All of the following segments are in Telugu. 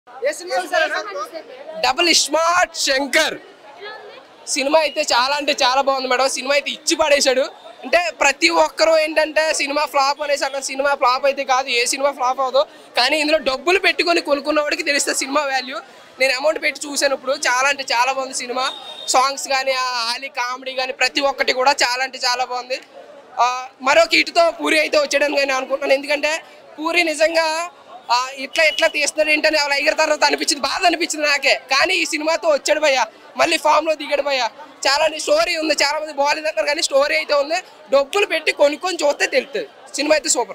డబుల్ స్మార్ట్ శంకర్ సినిమా అయితే చాలా అంటే చాలా బాగుంది మేడం సినిమా అయితే ఇచ్చి పడేశాడు అంటే ప్రతి ఒక్కరూ ఏంటంటే సినిమా ఫ్లాప్ అనేసి అన్న సినిమా ఫ్లాప్ అయితే కాదు ఏ సినిమా ఫ్లాప్ అవ్వదు కానీ ఇందులో డబ్బులు పెట్టుకొని కొనుక్కున్నవాడికి తెలుస్తుంది సినిమా వాల్యూ నేను అమౌంట్ పెట్టి చూశాను ఇప్పుడు చాలా అంటే చాలా బాగుంది సినిమా సాంగ్స్ కానీ ఆ ఆలి కామెడీ కానీ ప్రతి ఒక్కటి కూడా చాలా అంటే చాలా బాగుంది ఆ, మరొక ఇటుతో పూరి అయితే వచ్చాడని నేను అనుకుంటున్నాను ఎందుకంటే పూరి నిజంగా ఆ, ఇట్లా ఎట్లా తీస్తున్నాడు ఏంటని అలా ఎగిరి తర్వాత అనిపించింది బాధ అనిపించింది నాకే కానీ ఈ సినిమాతో వచ్చాడు భయ్య మళ్ళీ ఫామ్ లో దిగాడు భయ్య చాలా స్టోరీ ఉంది చాలా మంది బాగాలేదు అంటారు కానీ స్టోరీ అయితే ఉంది డబ్బులు పెట్టి కొనుక్కొని చూస్తే తెలుస్తుంది సినిమా అయితే సూపర్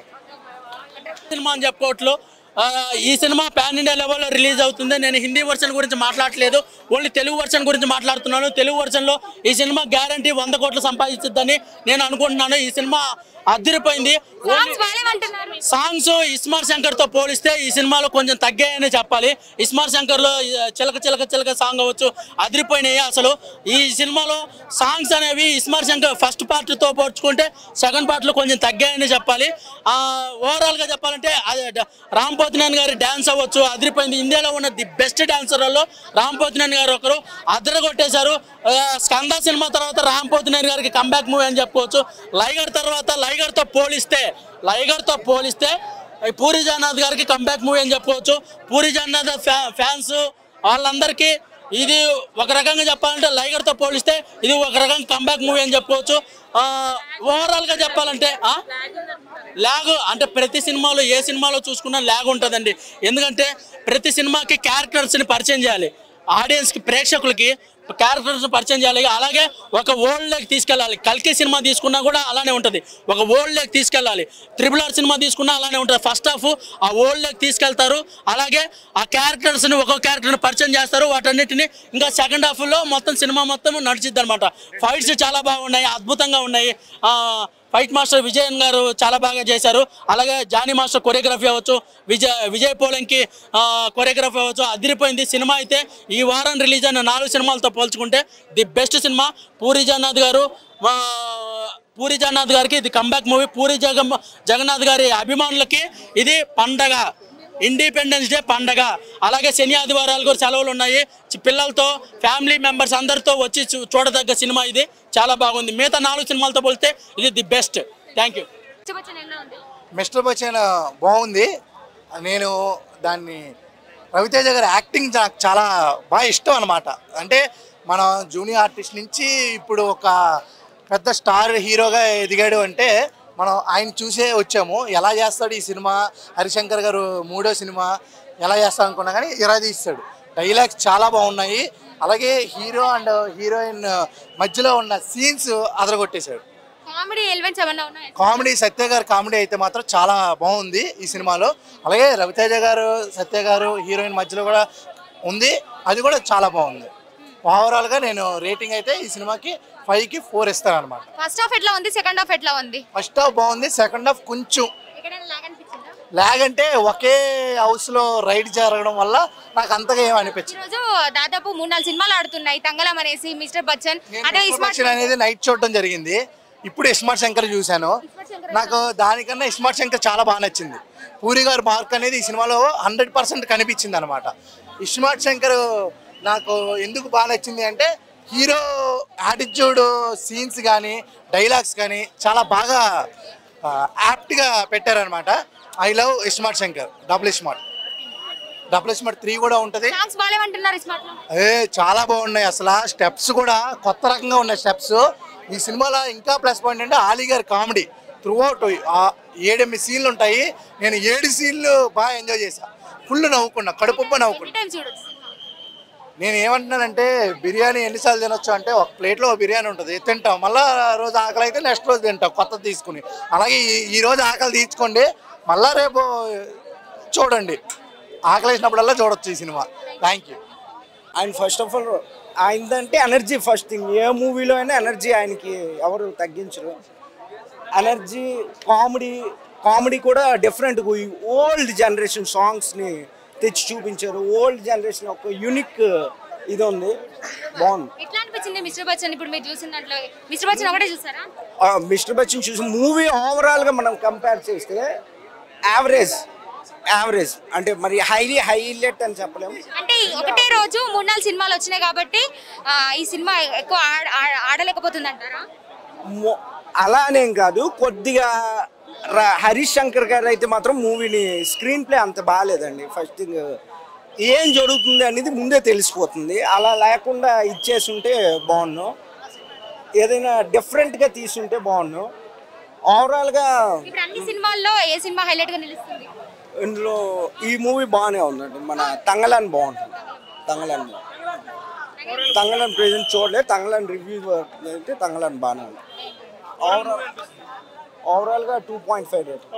సినిమా అని చెప్పుకోవట్లు ఆ, ఈ సినిమా పాన్ ఇండియా లెవెల్లో రిలీజ్ అవుతుంది నేను హిందీ వర్షన్ గురించి మాట్లాడట్లేదు ఓన్లీ తెలుగు వర్షన్ గురించి మాట్లాడుతున్నాను తెలుగు వర్షన్లో ఈ సినిమా గ్యారంటీ వంద కోట్లు సంపాదిస్తుందని నేను అనుకుంటున్నాను ఈ సినిమా అదిరిపోయింది సాంగ్స్ బాగాలేమంటున్నారు సాంగ్స్ ఇస్మార్ శంకర్ తో పోలిస్తే ఈ సినిమాలో కొంచెం తగ్గాయని చెప్పాలి ఇస్మార్ శంకర్ లో ఈ చిలక చిలక చిలక సాంగ్ అవ్వచ్చు అదిరిపోయినాయి అసలు ఈ సినిమాలో సాంగ్స్ అనేవి ఇస్మార్ శంకర్ ఫస్ట్ పార్ట్ తో పోల్చుకుంటే సెకండ్ పార్ట్ లో కొంచెం తగ్గాయని చెప్పాలి ఆ ఓవరాల్ గా చెప్పాలంటే అది డ- రామ్ పోతినేని గారి డాన్స్ అవ్వచ్చు అదిరిపోయింది ఇండియాలో ఉన్న ది బెస్ట్ డాన్సర్లలో రామ్ పోతినేని గారు ఒకరు అదరగొట్టేశారు ఆ, స్కంద సినిమా తర్వాత రామ్ పోతినేని గారికి కంబ్యాక్ మూవీ అని చెప్పుకోవచ్చు లైగర్ తర్వాత లైగర్ తో పోలిస్తే లైగర్ తో పోలిస్తే ఈ పూరి జగన్నాథ్ గారికి కంబ్యాక్ మూవీ అని చెప్పుకోవచ్చు పూరి జగన్నాథ్ ఫ్యా ఫ్యాన్స్ వాళ్ళందరికీ ఇది ఒక రకంగా చెప్పాలంటే లైగర్ తో పోలిస్తే ఇది ఒక రకంగా కంబ్యాక్ మూవీ అని చెప్పుకోవచ్చు ఓవరాల్ గా చెప్పాలంటే ఆ? ల్యాగ్ అంటే ప్రతి సినిమాలో ఏ సినిమాలో చూసుకున్నా ల్యాగ్ ఉంటుందండి ఎందుకంటే ప్రతి సినిమాకి క్యారెక్టర్స్ని పరిచయం చేయాలి ఆడియన్స్కి ప్రేక్షకులకి క్యారెక్టర్స్ పరిచయం చేయాలి అలాగే ఒక ఓల్డ్ లేక్ తీసుకెళ్ళాలి కల్కి సినిమా తీసుకున్నా కూడా అలానే ఉంటుంది ఒక ఓల్డ్ లేక్ తీసుకెళ్ళాలి త్రిబుల్ ఆర్ సినిమా తీసుకున్నా అలానే ఉంటుంది ఫస్ట్ హాఫ్ ఆ ఓల్డ్ లేక్ తీసుకెళ్తారు అలాగే ఆ క్యారెక్టర్స్ని ఒక్కొక్క క్యారెక్టర్ని పరిచయం చేస్తారు వాటన్నిటిని ఇంకా సెకండ్ హాఫ్లో మొత్తం సినిమా మొత్తం నడిచిద్ది అనమాట ఫైట్స్ చాలా బాగున్నాయి అద్భుతంగా ఉన్నాయి ఆ, ఫైట్ మాస్టర్ విజయన్ గారు చాలా బాగా చేశారు అలాగే జానీ మాస్టర్ కొరియోగ్రఫీ అవ్వచ్చు విజయ్ విజయ్ పోలంకి కొరియోగ్రఫీ అవ్వచ్చు అదిరిపోయింది సినిమా అయితే ఈ వారం రిలీజ్ అయిన నాలుగు సినిమాలతో పోల్చుకుంటే the best cinema Puri Jagannadh గారు ఆ, పూరి జగన్నాథ్ గారికి ఇది కంబ్యాక్ మూవీ పూరి జగన్ జగన్నాథ్ గారి అభిమానులకి ఇది పండగ ఇండిపెండెన్స్ డే పండగ అలాగే శని ఆదివారాలు కూడా సెలవులు ఉన్నాయి చి- పిల్లలతో ఫ్యామిలీ మెంబర్స్ అందరితో వచ్చి చూ- చూడదగ్గ సినిమా ఇది చాలా బాగుంది మిగతా నాలుగు సినిమాలతో పోలిస్తే ఇది ది బెస్ట్ థ్యాంక్ యూ ఇష్టపచ్చిన ఎలా ఉంది మిస్టర్ బచ్చన్ బాగుంది నేను దాన్ని రవితేజ గారి యాక్టింగ్ నాకు చాలా బాగా ఇష్టం అనమాట అంటే మన జూనియర్ ఆర్టిస్ట్ నుంచి ఇప్పుడు ఒక పెద్ద స్టార్ హీరోగా ఎదిగాడు అంటే మనం ఆయన చూసే వచ్చాము ఎలా చేస్తాడు ఈ సినిమా హరిశంకర్ గారు మూడో సినిమా ఎలా చేస్తాడు అనుకున్నా కానీ ఇలా తీస్తాడు డైలాగ్స్ చాలా బాగున్నాయి అలాగే హీరో అండ్ హీరోయిన్ మధ్యలో ఉన్న సీన్స్ అదరగొట్టేశాడు కామెడీ ఎలిమెంట్స్ ఏమన్నా ఉన్నాయి కామెడీ సత్య గారి కామెడీ అయితే మాత్రం చాలా బాగుంది ఈ సినిమాలో అలాగే రవితేజ గారు సత్య గారు హీరోయిన్ మధ్యలో కూడా ఉంది అది కూడా చాలా బాగుంది ఓవరాల్గా నేను రేటింగ్ అయితే ఈ సినిమాకి ఫైవ్కి ఫోర్ ఇస్తాను అనమాట ఫస్ట్ హాఫ్ ఎట్లా ఉంది సెకండ్ హాఫ్ ఎట్లా ఉంది ఫస్ట్ హాఫ్ బాగుంది సెకండ్ హాఫ్ కొంచెం ఎక్కడైనా లాగ్ అనిపించిందా లాగ్ అంటే ఒకే హౌస్లో రైడ్ జరగడం వల్ల నాకు అంతగా ఏం అనిపించింది ఈరోజు దాదాపు మూడు నాలుగు సినిమాలు ఆడుతున్నాయి తంగలం అనేసి మిస్టర్ బచ్చన్ అదే నేను ఇస్మార్ట్ ఇస్మార్ట్ అనేది నైట్ చూడటం జరిగింది ఇప్పుడు ఇస్మార్ట్ శంకర్ చూశాను నాకు దానికన్నా ఇస్మార్ట్ శంకర్ చాలా బాగా నచ్చింది పూరి గారి మార్క్ అనేది ఈ సినిమాలో హండ్రెడ్ పర్సెంట్ కనిపించింది అనమాట ఇస్మార్ట్ శంకర్ నాకు ఎందుకు బాగా నచ్చింది అంటే హీరో యాటిట్యూడ్ సీన్స్ కానీ డైలాగ్స్ కానీ చాలా బాగా యాప్ట్గా పెట్టారనమాట I love iSmart Shankar double iSmart double iSmart three కూడా ఉంటుంది సాంగ్స్ బాగాలేమంటున్నారు ఇస్మార్ట్ లో ఏ చాలా బాగున్నాయి అసలు ఆ స్టెప్స్ కూడా కొత్త రకంగా ఉన్నాయి స్టెప్స్ ఈ సినిమాలో ఇంకా ప్లస్ పాయింట్ అంటే ఆలీ గారి కామెడీ త్రూ అవుట్ ఏడెనిమిది సీన్లు ఉంటాయి నేను ఏడు సీన్లు బాగా ఎంజాయ్ చేశా ఫుల్ నవ్వుకున్నా కడుపుబ్బ నవ్వుకున్నా ఎనీ టైం చూడొచ్చు నేను ఏమంటున్నానంటే బిర్యానీ ఎన్నిసార్లు తినొచ్చు అంటే ఒక ప్లేట్లో ఒక బిర్యానీ ఉంటుంది తింటాం మళ్ళీ రోజు ఆకలి అయితే నెక్స్ట్ రోజు తింటాం కొత్తది తీసుకుని అలాగే ఈ ఈ రోజు ఆకలి తీర్చుకోండి మళ్ళా రేపు చూడండి ఆకలి వేసినప్పుడల్లా చూడొచ్చు ఈ సినిమా థ్యాంక్ యూ ఆయన ఫస్ట్ ఆఫ్ ఆల్ ఆయనదంటే ఎనర్జీ ఫస్ట్ థింగ్ ఏ మూవీలో అయినా ఎనర్జీ ఆయనకి ఎవరు తగ్గించరు ఎనర్జీ కామెడీ కామెడీ కూడా డిఫరెంట్ ఓల్డ్ జనరేషన్ సాంగ్స్ని తెచ్చి చూపించారు ఓల్డ్ జనరేషన్ ఒక యూనిక్ ఇది ఉంది బాగుంది ఎట్లా అనిపించింది మిస్టర్ బచ్చన్ ఇప్పుడు మీరు చూసిన దాంట్లో మిస్టర్ బచ్చన్ ఒకటే చూసారా మిస్టర్ బచ్చన్ చూసి మూవీ ఓవరాల్గా మనం కంపేర్ చేస్తే యావరేజ్ యావరేజ్ అంటే మరి హైలీ హైలైట్ అని చెప్పలేము అంటే ఒకటే రోజు మూడు నాలుగు సినిమాలు వచ్చినాయి కాబట్టి ఆ, ఈ సినిమా ఎక్కువ ఆడ- ఆడ- ఆడలేకపోతుంది అంటారా మొ- అలా అనేం కాదు కొద్దిగా ర- హరీష్ శంకర్ గారు అయితే మాత్రం మూవీని స్క్రీన్ ప్లే అంత బాగాలేదండి ఫస్ట్ థింగ్ ఏం జరుగుతుంది అనేది ముందే తెలిసిపోతుంది అలా లేకుండా ఇచ్చేసి ఉంటే బాగున్నాం ఏదైనా డిఫరెంట్గా తీసుంటే బాగున్నాం ఓవరాల్గా ఇప్పుడు అన్ని సినిమాల్లో ఏ సినిమా హైలైట్ గా నిలుస్తుంది ఇందులో ఈ మూవీ బాగానే ఉందండి మన తంగలాన్ బాగుంటుంది తంగలాన్ తంగలాన్ ప్రెజెంట్ చూడలేదు తంగలాన్ రివ్యూ అయితే తంగలాన్ బాగానే ఉంది ఓవరాల్ ఓవరాల్గా two point five rate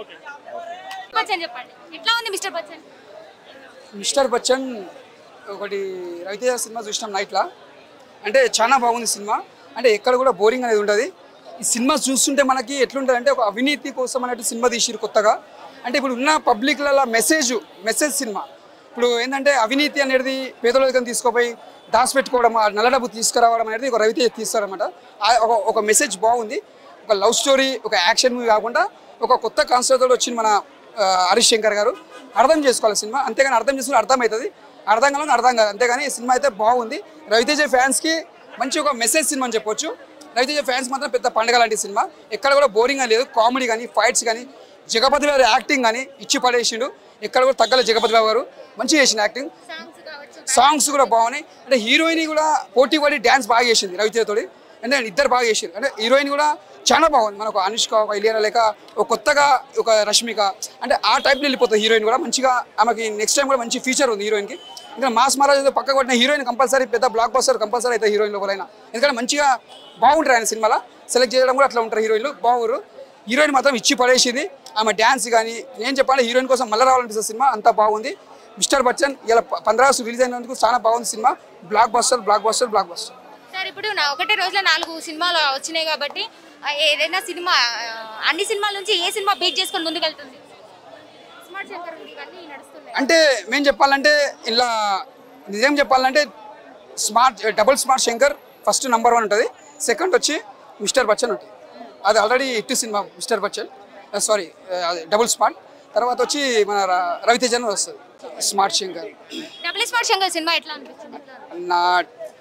Bachchan చెప్పండి ఎట్లా ఉంది మిస్టర్ బచ్చన్ మిస్టర్ బచ్చన్ ఒకటి రవితేజ సినిమా చూసినాం నైట్లో అంటే చాలా బాగుంది సినిమా అంటే ఎక్కడ కూడా బోరింగ్ అనేది ఉండదు ఈ సినిమా చూస్తుంటే మనకి ఎట్లుంటుంది అంటే ఒక అవినీతి కోసం అన్నట్టు సినిమా తీసిరు కొత్తగా అంటే ఇప్పుడు ఉన్న పబ్లిక్లలో మెసేజ్ మెసేజ్ సినిమా ఇప్పుడు ఏంటంటే అవినీతి అనేది పేదల దగ్గర తీసుకుపోయి దాచిపెట్టుకోవడం ఆ నల్ల డబ్బు తీసుకురావడం అనేది ఒక రవితేజ తీస్తారనమాట ఒక ఒక మెసేజ్ బాగుంది ఒక లవ్ స్టోరీ ఒక యాక్షన్ మూవీ కాకుండా ఒక కొత్త కాన్సెప్ట్తో వచ్చింది మన ఆ, హరీష్ శంకర్ గారు అర్థం చేసుకోవాలి సినిమా అంతేగాని అర్థం చేసుకుని అర్థమవుతుంది అర్థం కాలని అర్థం కాదు అంతేగాని ఈ సినిమా అయితే బాగుంది రవితేజ ఫ్యాన్స్కి మంచి ఒక మెసేజ్ సినిమా అని చెప్పొచ్చు రవితేజ ఫ్యాన్స్ మాత్రం పెద్ద పండుగ లాంటి సినిమా ఎక్కడ కూడా బోరింగ్ లేదు కామెడీ కానీ ఫైట్స్ కానీ జగపతి గారి యాక్టింగ్ కానీ ఇచ్చి పడేసిండు ఎక్కడ కూడా తగ్గల జగపతి బాబు గారు మంచిగా చేసిన యాక్టింగ్ సాంగ్స్ కావచ్చు సాంగ్స్ కూడా బాగున్నాయి అంటే హీరోయిన్ కూడా పోటీ పడి డ్యాన్స్ బాగా చేసింది రవితేజతోటి అంటే ఇద్దరు బాగా చేసారు అంటే హీరోయిన్ కూడా చాలా బాగుంది మనకు అనుష్క ఒక ఇలియనా లేక ఒక కొత్తగా ఒక రష్మిక అంటే ఆ టైప్లో వెళ్ళిపోతుంది హీరోయిన్ కూడా మంచిగా ఆమెకి నెక్స్ట్ టైం కూడా మంచి ఫీచర్ ఉంది హీరోయిన్కి ఇంకా మాస్ మహారాజ్ ఏదో పక్క కొట్టిన హీరోయిన్ కంపల్సరీ పెద్ద బ్లాక్ బస్టర్ కంపల్సరీ అయితే హీరోయిన్ లోపలైనా ఎందుకంటే మంచిగా బాగుంటారు ఆయన సినిమాలో సెలెక్ట్ చేయడం కూడా అట్లా ఉంటారు హీరోయిన్లు బాగురు హీరోయిన్ మాత్రం ఇచ్చి పడేసింది ఆమె డ్యాన్స్ కానీ నేను చెప్పాలి హీరోయిన్ కోసం మళ్ళీ రావాలనిపిస్తుంది సినిమా అంతా బాగుంది మిస్టర్ బచ్చన్ ఇలా పంద్రాసు రిలీజ్ అయినందుకు చాలా బాగుంది cinema blockbuster blockbuster blockbuster sir ఇప్పుడు నా ఒకటే రోజులో నాలుగు సినిమాలు వచ్చినాయి కాబట్టి ఆ, ఏదైనా సినిమా ఆ, అన్ని సినిమాల నుంచి ఏ సినిమా బీట్ చేసుకొని ముందుకెళ్తుంది స్మార్ట్ శంకర్ ఉంది ఇవన్నీ నడుస్తున్నాయి అంటే మేము చెప్పాలంటే ఇలా నిజం చెప్పాలంటే smart double smart Shankar first number one ఉంటుంది సెకండ్ వచ్చి మిస్టర్ బచ్చన్ ఉంటుంది అది already hit cinema mister Bachchan sorry double smart తర్వాత వచ్చి మన ర- రవితేజ అని వస్తుంది smart Shankar double smart Shankar cinema ఎట్లా అనిపించింది ఎట్లా అనిపించింది? నా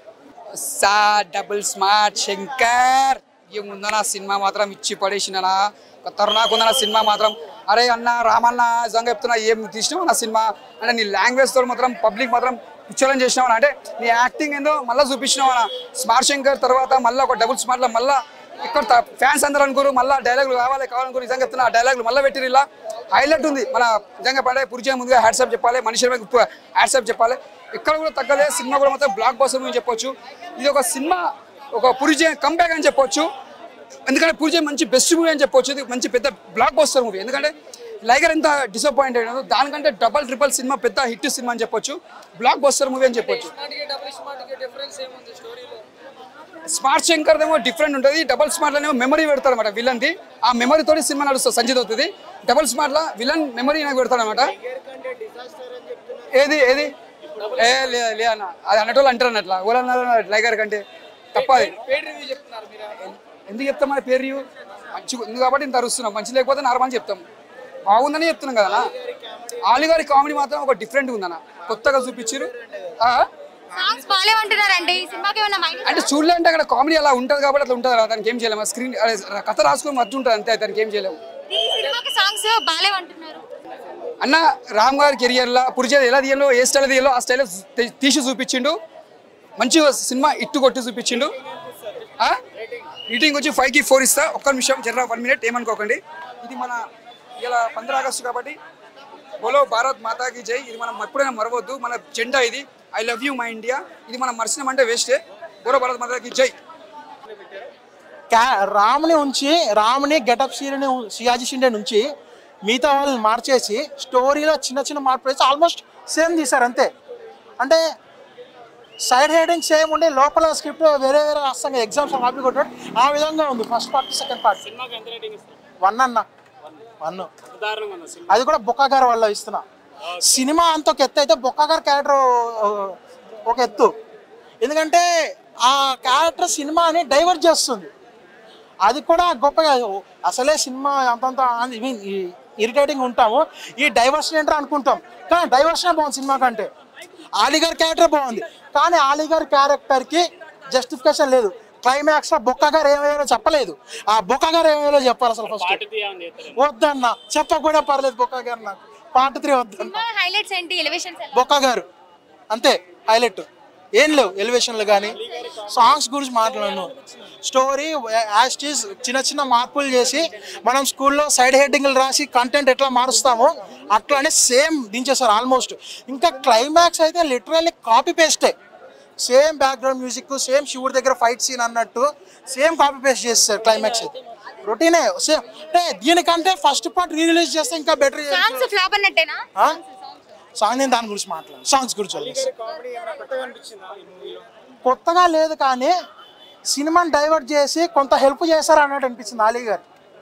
సా డబుల్ స్మార్ట్ శంకర్ ఏముందో నా సినిమా మాత్రం ఇచ్చి పడేసినా ఖతర్నాక్ ఉందా నా సినిమా మాత్రం అరే అన్న రామన్న నిజంగా చెప్తున్నా ఏం తీసినావు నా సినిమా అంటే నీ లాంగ్వేజ్ తో మాత్రం పబ్లిక్ మాత్రం పిక్చర్లను చేసినావు అంటే నీ యాక్టింగ్ ఏందో మళ్ళీ చూపించినావు అన్న స్మార్ట్ శంకర్ తర్వాత మళ్ళీ ఒక డబుల్ స్మార్ట్లో మళ్ళీ ఇక్కడ ఫ్యాన్స్ అందరూ అనుకోరు మళ్ళీ డైలాగులు కావాలి కావాలనుకోరు నిజంగా చెప్తున్నా ఆ డైలాగులు మళ్ళీ పెట్టిరు ఇలా హైలైట్ ఉంది మన నిజంగా పడే పురిచే ముందుగా హ్యాట్సాప్ చెప్పాలి మనిషి హ్యాట్సాప్ చెప్పాలి ఇక్కడ కూడా తగ్గలే సినిమా కూడా మొత్తం బ్లాక్ బస్టర్ అని చెప్పొచ్చు ఇది ఒక సినిమా ఒక పురిచే కంబ్యాక్ అని చెప్పొచ్చు ఎందుకంటే పూజ మంచి బెస్ట్ మూవీ అని చెప్పొచ్చు ఇది మంచి పెద్ద బ్లాక్ బస్టర్ మూవీ ఎందుకంటే లైగర్ ఎంత డిసప్పాయింట్ అయినాడు దానికంటే డబల్ ట్రిపుల్ సినిమా పెద్ద హిట్ సినిమా అని చెప్పొచ్చు బ్లాక్ బస్టర్ మూవీ అని చెప్పొచ్చు స్మార్ట్ శంకర్ ఏమో డిఫరెంట్ ఉంటుంది డబల్ స్మార్ట్ ఏమో మెమరీ పెడతాడు అనమాట విలన్ ది ఆ మెమరీ తోటి సినిమా నడుస్తుంది సంజిత్ అవుతుంది డబల్ స్మార్ట్ లా విలన్ మెమరీ నాకు పెడతాడు అనమాట ఏది ఏది ఏ లే లే అన్న అది అన్నటోళ్ళు అంటారు అన్నట్ల ఎవరన్నారు లైగర్ కంటే తప్పది ఎందుకు చెప్తాం మన పేరు రివ్యూ మంచిగా ఉంది కాబట్టి ఇంత అరుస్తున్నాం మంచి లేకపోతే నార్మల్ చెప్తాం బాగుందని చెప్తున్నాం కదా ఆలిగారి కామెడీ మాత్రం ఒక డిఫరెంట్ ఉందన్న కొత్తగా చూపించారు సాంగ్స్ బాగాలేమంటున్నారండి ఈ సినిమాకి ఏమైనా మైనస్ అంటే చూడలేంటే అక్కడ కామెడీ అలా ఉంటుంది కాబట్టి అట్లా ఉంటుంది కదా దానికి ఏం చేయలేము స్క్రీన్ కథ రాసుకొని మర్చి ఉంటుంది అంతే దానికి ఏం చేయలేము ఈ సినిమాకి సాంగ్స్ బాగాలేమంటున్నారు అన్న రామ్ గారి కెరియర్లో పురిచేది ఎలా తీయాలో ఏ స్టైల్ తీయాలో ఆ స్టైల్ తీసి చూపించిండు మంచిగా సినిమా ఇట్టు కొట్టి చూపించిండు రీటింగ్ వచ్చి ఫైవ్కి ఫోర్ ఇస్తా ఒక్క నిమిషం జర్రా వన్ మినిట్ ఏమనుకోకండి ఇది మన ఇలా పంద్ర ఆగస్టు కాబట్టి బోలో భారత్ మాతాకి జై ఇది మనం ఎప్పుడైనా మరవద్దు మన జెండా ఇది I love you my India ఇది మనం మర్చినాం అంటే వేస్టే బోలో భారత్ మాతాకి జై క్యా రాముని ఉంచి రాముని గెటప్ సీరియని సియాజీ షిండే నుంచి మిగతా వాళ్ళని మార్చేసి స్టోరీలో చిన్న చిన్న మార్పులు వేసి ఆల్మోస్ట్ సేమ్ తీశారు అంతే అంటే సైడ్ హెడింగ్ సేమ్ ఉండి లోపల స్క్రిప్ట్ వేరే వేరే రాస్తాం ఎగ్జామ్స్ కాపీ కొట్టాడు ఆ విధంగా ఉంది first part second part one అన్న వన్ అది కూడా బొక్క గారు వల్ల ఇస్తున్నా సినిమా అంత ఒక ఎత్తు అయితే బొక్క గారి క్యారెక్టర్ ఒక ఎత్తు ఎందుకంటే ఆ క్యారెక్టర్ సినిమాని డైవర్ట్ చేస్తుంది అది కూడా గొప్పగా అసలే సినిమా అంతంత ఐ మీన్ ఇరిటేటింగ్ ఉంటాము ఈ డైవర్షన్ ఏంటో అనుకుంటాం కానీ డైవర్షన్ బాగుంది సినిమా కంటే ఆలిగార్ క్యారెక్టర్ బాగుంది కానీ ఆలిగార్ క్యారెక్టర్కి జస్టిఫికేషన్ లేదు క్లైమాక్స్ లో బొక్క గారు ఏమయ్యారో చెప్పలేదు ఆ బొక్క గారు ఏమయ్యారో చెప్పాలి అసలు ఫస్ట్ వద్దన్న చెప్పకపోయినా పర్లేదు బొక్క గారు నాకు పార్ట్ త్రీ వద్దన్న సినిమా హైలైట్స్ ఏంటి ఎలివేషన్స్ ఎలా బొక్క గారు అంతే హైలైట్ ఏం లేవు ఎలివేషన్లు కానీ సాంగ్స్ గురించి మాట్లాడను స్టోరీ యాస్టీస్ చిన్న చిన్న మార్పులు చేసి మనం స్కూల్లో సైడ్ హెడ్డింగ్లు రాసి కంటెంట్ ఎట్లా మారుస్తామో అట్లానే సేమ్ దించేస్తారు ఆల్మోస్ట్ ఇంకా క్లైమాక్స్ అయితే లిటరల్లీ కాపీ పేస్టే సేమ్ బ్యాక్గ్రౌండ్ మ్యూజిక్ సేమ్ శివుడి దగ్గర ఫైట్ సీన్ అన్నట్టు సేమ్ కాపీ పేస్ట్ చేస్తారు క్లైమాక్స్ అయితే రొటీనే సేమ్ అంటే దీనికంటే ఫస్ట్ పార్ట్ రీ రిలీజ్ చేస్తే ఇంకా బెటర్ సాంగ్స్ ఫ్లాప్ అన్నట్టేనా సాంగ్ నేను దాని గురించి మాట్లాడు సాంగ్స్ గురించి వదిలేసి. కొత్తగా లేదు కానీ సినిమాని డైవర్ట్ చేసి కొంత హెల్ప్ చేశారు అన్నట్టు అనిపించింది అలీ గారు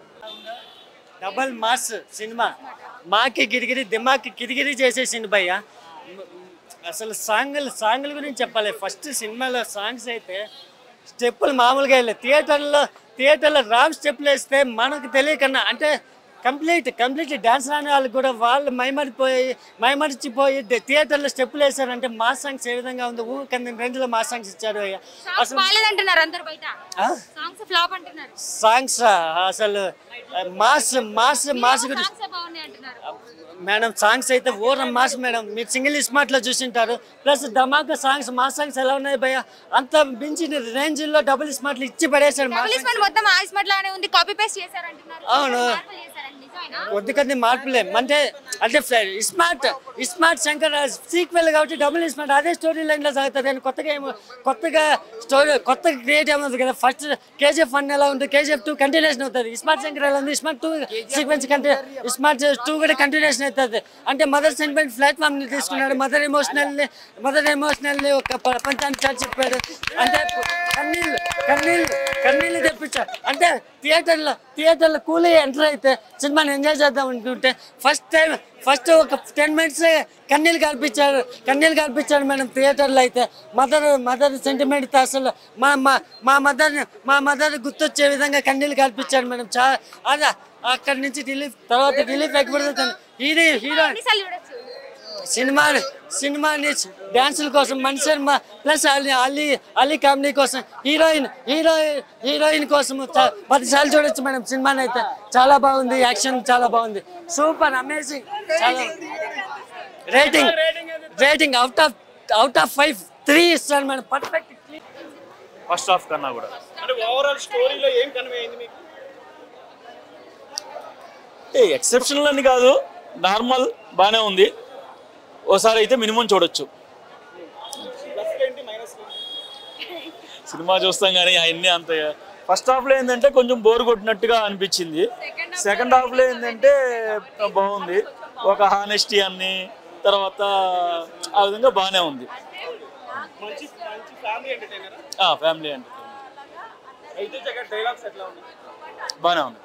డబల్ మాస్ సినిమా మాకి గిరిగిరి దిమాకి కిరిగిరి చేసే సినిమా అయ్యా అసలు సాంగులు సాంగుల గురించి చెప్పాలి ఫస్ట్ సినిమాలో సాంగ్స్ అయితే స్టెప్పులు మామూలుగా వెళ్ళాయి థియేటర్లో థియేటర్లో రామ్ స్టెప్పులు వేస్తే మనకు తెలియకన్నా అంటే కంప్లీట్ కంప్లీట్ డాన్స్ రాని వాళ్ళకి కూడా వాళ్ళు మైమరిపోయి మైమరిచిపోయి థి- థియేటర్లో స్టెప్పులు వేసారంటే మా సాంగ్స్ ఏ విధంగా ఉంది ఊ కింద రేంజ్లో మా సాంగ్స్ ఇచ్చారు అయ్యా సాంగ్స్ బాగాలేదంటున్నారు అందరు బయట ఆ? సాంగ్స్ ఫ్లాప్ అంటున్నారు సాంగ్స్ అసలు మాస్ మాస్ మాస్ గురించి సాంగ్స్ బాగున్నాయి అంటున్నారు మేడం సాంగ్స్ అయితే ఓరం మాస్ మేడం మీరు సింగిల్ స్మార్ట్ లో చూసింటారు ప్లస్ ధమాకా సాంగ్స్ మా సాంగ్స్ ఎలా ఉన్నాయి భయ్య అంత మించిన రేంజ్ లో డబుల్ స్మార్ట్ ఇచ్చి పడేశారు మా డబుల్ ఇస్మార్ట్ మొత్తం ఆ ఇస్మార్ట్ లానే ఉంది కాపీ పేస్ట్ చేశారు అంటున్నారు అవును. మార్పులు చేశారండి, నిజమేనా? కొద్ది కొద్ది మార్పులే అంటే అంటే స్మార్ట్ స్మార్ట్ శంకర్ సీక్వెల్ కాబట్టి డబుల్ స్మార్ట్ అదే స్టోరీ లైన్ లో సాగుతుంది కానీ కొత్తగా ఏమో కొత్తగా స్టోరీ కొత్తగా క్రియేట్ ఏమవుతుంది కదా ఫస్ట్ కేజీఎఫ్ వన్ ఎలా ఉంది కేజీఎఫ్ టూ కంటిన్యూషన్ అవుతుంది స్మార్ట్ శంకర్ ఎలా ఉంది స్మార్ట్ టూ సీక్వెన్స్ కంటే స్మార్ట్ టూ కూడా కంటిన్యూషన్ అవుతుంది అంటే మదర్ సెంటిమెంట్ ప్లాట్ఫామ్ ని తీసుకున్నాడు మదర్ ఎమోషనల్ మదర్ ఎమోషనల్ ఒక ప్రపంచాన్ని చాటి చెప్పాడు అంటే కన్నీళ్ళు కన్నీళ్ళు కన్నీళ్ళు తెప్పించాడు అంటే థియేటర్లో థియేటర్లో కూలీ ఎంటర్ అయితే సినిమాని ఎంజాయ్ చేద్దాం అనుకుంటే ఫస్ట్ టైం ఫస్ట్ ఒక టెన్ మినిట్స్ కన్నీళ్ళు కల్పించారు కన్నీళ్ళు కల్పించాడు మేడం థియేటర్లో అయితే మదర్ మదర్ సెంటిమెంట్ అసలు మా మా మా మదర్ మా మదర్ గుర్తొచ్చే విధంగా కన్నీళ్ళు కల్పించాడు మేడం చా అదే అక్కడి నుంచి రిలీఫ్ తర్వాత రిలీఫ్ ఎక్కబడుతుంది హీరో హీరో ఎన్నిసార్లు చూడొచ్చు సినిమా సినిమాని డాన్సుల కోసం మణి శర్మ ప్లస్ అలీ అలీ అలీ కామెడీ కోసం హీరోయిన్ హీరోయిన్ హీరోయిన్ కోసం చా- పదిసార్లు చూడొచ్చు మేడం సినిమాని అయితే చాలా బాగుంది యాక్షన్ చాలా బాగుంది సూపర్ అమేజింగ్ చాలా rating rating out of out of five three ఇస్తాను మేడం పర్ఫెక్ట్ ఫస్ట్ హాఫ్ కన్నా కూడా అంటే ఎక్సెప్షనల్ అని కాదు నార్మల్ బాగానే ఉంది ఓసారి అయితే మినిమం చూడొచ్చు సినిమా చూస్తాం కానీ అవన్నీ అంత ఫస్ట్ హాఫ్లో ఏంటంటే కొంచెం బోర్ కొట్టినట్టుగా అనిపించింది సెకండ్ హాఫ్లో ఏంటంటే బాగుంది ఒక హానెస్టీ అన్ని తర్వాత ఆ విధంగా బాగానే ఉంది ఫ్యామిలీ అంటే బాగానే ఉంది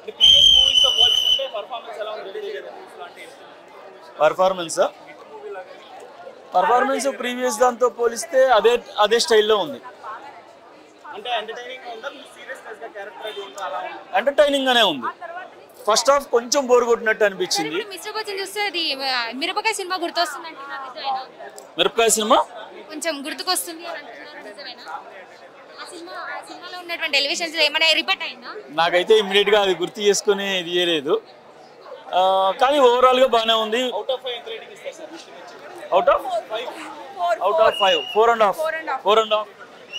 పర్ఫార్మెన్స్ పర్ఫార్మెన్స్ ప్రీవియస్ దాంతో పోలిస్తే అదే అదే స్టైల్లో ఉంది ఎంటర్టైనింగ్ గానే ఉంది ఫస్ట్ హాఫ్ కొంచెం బోర్ కొట్టినట్టు అనిపించింది ఇప్పుడు మిస్టర్ బచ్చన్ చూస్తే అది ఆ, మిరపకాయ సినిమా గుర్తొస్తుంది అంటున్నారు నిజమేనా మిరపకాయ సినిమా కొంచెం గుర్తుకొస్తుంది అని అంటున్నారు నిజమేనా ఆ సినిమా ఆ సినిమాలో ఉన్నటువంటి ఎలివేషన్స్ ఏమైనా రిపీట్ అయిందా నాకైతే ఇమ్మీడియట్ గా అది గుర్తు చేసుకుని ఇది చేయలేదు ఆ, కానీ ఓవరాల్ గా బాగానే ఉంది out of out of five four and half four and half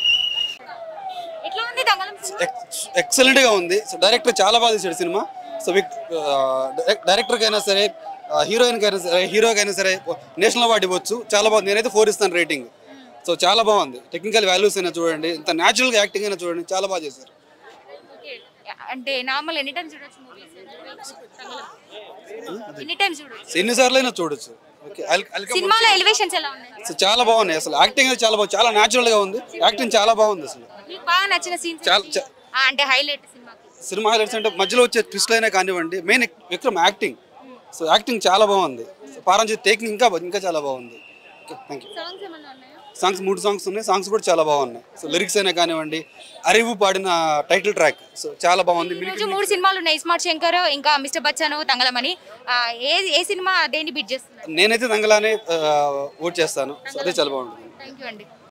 ఎట్లా ఉంది దంగలం సినిమా ఎక్సలెంట్ గా ఉంది సో డైరెక్టర్ చాలా బాగా తీసాడు సినిమా సో విక్ డైరెక్టర్ కైనా సరే హీరోయిన్ కైనా సరే హీరోకి అయినా సరే నేషనల్ అవార్డు ఇవ్వచ్చు చాలా బాగుంది నేనైతే ఫోర్ ఇస్తాను రేటింగ్ సో చాలా బాగుంది టెక్నికల్ వాల్యూస్ అయినా చూడండి ఇంత న్యాచురల్ గా యాక్టింగ్ అయినా చూడండి చాలా బాగా చేశారు ఓకే అంటే నార్మల్ ఎనీ టైం చూడొచ్చు మూవీస్ ఎనీ టైం చూడొచ్చు ఎన్నిసార్లు అయినా చూడొచ్చు ఓకే సినిమాలో ఎలివేషన్స్ ఎలా ఉన్నాయి సో చాలా బాగున్నాయి అసలు యాక్టింగ్ అయితే చాలా బాగుంది చాలా న్యాచురల్ గా ఉంది యాక్టింగ్ చాలా బాగుంది అసలు మీకు బాగా నచ్చిన సీన్స్ చాలా- చా- అంటే హైలైట్ సినిమాకి సినిమా హైలైట్స్ అంటే మధ్యలో వచ్చే ట్విస్ట్లు అయినా కానివ్వండి main Vikram acting so acting చాలా బాగుంది సో పారంజీ టేకింగ్ ఇంకా ఇంకా చాలా బాగుంది ఓకే థ్యాంక్ యూ సాంగ్స్ ఏమన్నా ఉన్నాయా సాంగ్స్ మూడు సాంగ్స్ ఉన్నాయి సాంగ్స్ కూడా చాలా బాగున్నాయి సో లిరిక్స్ అయినా కానివ్వండి అరివు పాడిన టైటిల్ ట్రాక్ సో చాలా బాగుంది ఈ రోజు మూడు సినిమాలు ఉన్నాయి స్మార్ట్ శంకర్ ఇంకా మిస్టర్ బచ్చన్ తంగలమని ఆ, ఏ ఏ సినిమా దేన్ని బీట్ చేస్తుంది నేనైతే దంగలానే ఓట్ చేస్తాను సో అదే చాలా బాగుంటుంది థ్యాంక్ యూ అండి